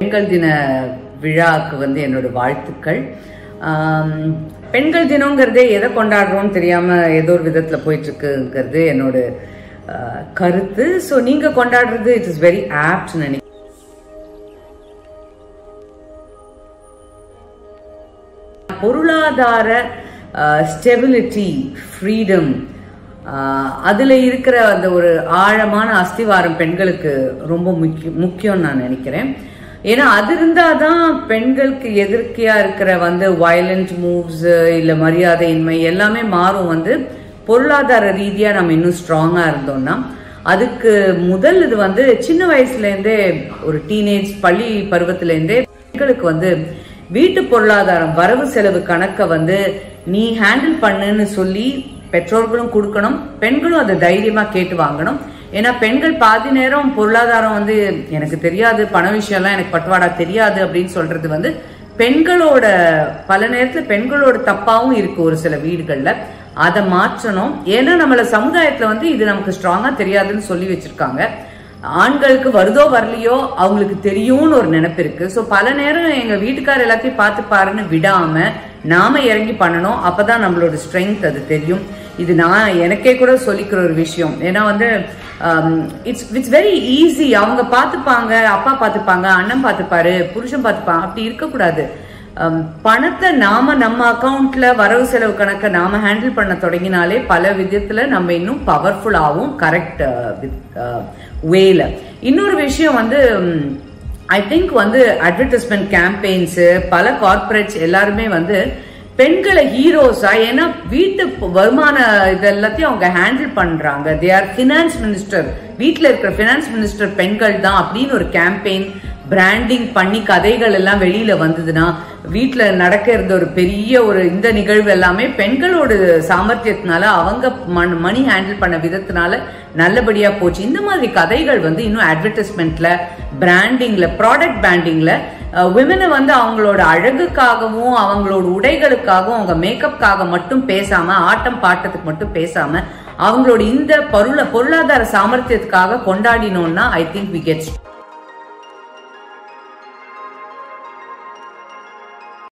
பெண்கள் தின விழாவுக்கு வந்து என்னோட வாழ்த்துக்கள் ஆம், பெண்கள் தினங்கிறதே எதை கொண்டாடுறோம்னு தெரியாம ஏதோ ஒரு விதத்துல போயிட்டு இருக்குங்கிறது என்னோட அஹ், கருத்து ஸோ நீங்க கொண்டாடுறது இட் இஸ் வெரி ஆப்ட் நினைக்கிறேன் பொருளாதார ஸ்டெபிலிட்டி ஃப்ரீடம் அதில் இருக்கிற அந்த ஒரு ஆழமான அஸ்திவாரம் பெண்களுக்கு ரொம்ப முக்கிய முக்கியம் நான் நினைக்கிறேன் ஏன்னா அது இருந்தால் தான் பெண்களுக்கு எதிர்க்கையாக இருக்கிற வந்து வயலண்ட் மூவ்ஸ் இல்லை மரியாதையின்மை எல்லாமே மாறும் வந்து பொருளாதார ரீதியாக நம்ம இன்னும் ஸ்ட்ராங்காக இருந்தோம்னா அதுக்கு முதல் இது வந்து சின்ன வயசுலேருந்தே ஒரு டீனேஜ் பள்ளி பருவத்திலேருந்தே பெண்களுக்கு வந்து வீட்டு பொருளாதாரம் வரவு செலவு கணக்கை வந்து நீ ஹேண்டில் பண்ணுன்னு சொல்லி பெற்றோர்களும் கொடுக்கணும் பெண்களும் அதை தைரியமா கேட்டு வாங்கணும் ஏன்னா பெண்கள் பாதி நேரம் பொருளாதாரம் வந்து எனக்கு தெரியாது பண விஷயம்லாம் எனக்கு பட்டுவாடா தெரியாது அப்படின்னு சொல்றது வந்து பெண்களோட பல நேரத்துல பெண்களோட தப்பாவும் இருக்கு ஒரு சில வீடுகள்ல அதை மாற்றணும் ஏன்னா நம்மள சமுதாயத்துல வந்து இது நமக்கு ஸ்ட்ராங்கா தெரியாதுன்னு சொல்லி வச்சிருக்காங்க ஆண்களுக்கு வருதோ வரலையோ அவங்களுக்கு தெரியும்னு ஒரு நினைப்பு இருக்கு ஸோ பல நேரம் எங்க வீட்டுக்கார் எல்லாத்தையும் பார்த்து பாருன்னு விடாம நாம இறங்கி பண்ணணும் அப்பதான் நம்மளோட ஸ்ட்ரென்த் அது தெரியும் இது நான் எனக்கே கூட சொல்லிக்கிற ஒரு விஷயம் ஏன்னா வந்து இட்ஸ் இட்ஸ் வெரி ஈஸி அவங்க பார்த்துப்பாங்க அப்பா பார்த்துப்பாங்க அண்ணன் பார்த்துப்பாரு புருஷன் பார்த்துப்பாங்க அப்படி இருக்கக்கூடாது um, பணத்தை நாம நம்ம அக்கவுண்ட்ல வரவு செலவு கணக்கை நாம ஹேண்டில் பண்ண தொடங்கினாலே பல விதத்துல நம்ம இன்னும் பவர்ஃபுல் ஆகும் கரெக்ட் வேல இன்னொரு விஷயம் வந்து ஐ திங்க் வந்து அட்வர்டைஸ்மெண்ட் கேம்பெயின்ஸ் பல கார்பரேட்ஸ் எல்லாருமே வந்து பெண்களை ஹீரோஸா ஏன்னா வீட்டு வருமான இது எல்லாத்தையும் அவங்க ஹேண்டில் பண்றாங்க தே ஆர் ஃபினான்ஸ் மினிஸ்டர் வீட்டில் இருக்கிற ஃபினான்ஸ் மினிஸ்டர் பெண்கள் தான் அப்படின்னு ஒரு கேம்பெயின் பிராண்டிங் பண்ணி கதைகள் எல்லாம் வெளியில வந்ததுன்னா வீட்டுல நடக்க இருந்த ஒரு பெரிய ஒரு இந்த நிகழ்வு எல்லாமே பெண்களோட சாமர்த்தியத்தினால அவங்க மணி ஹேண்டில் பண்ண விதத்தினால நல்லபடியா போச்சு இந்த மாதிரி கதைகள் வந்து இன்னும் அட்வர்டைஸ்மெண்ட்ல பிராண்டிங்ல ப்ராடக்ட் பிராண்டிங்ல விமனை வந்து அவங்களோட அழகுக்காகவும் அவங்களோட உடைகளுக்காகவும் அவங்க மேக்கப்காக மட்டும் பேசாம ஆட்டம் பாட்டத்துக்கு மட்டும் பேசாம அவங்களோட இந்த பொருள பொருளாதார சாமர்த்தியத்துக்காக கொண்டாடினோம்னா ஐ திங்க் வி கெட்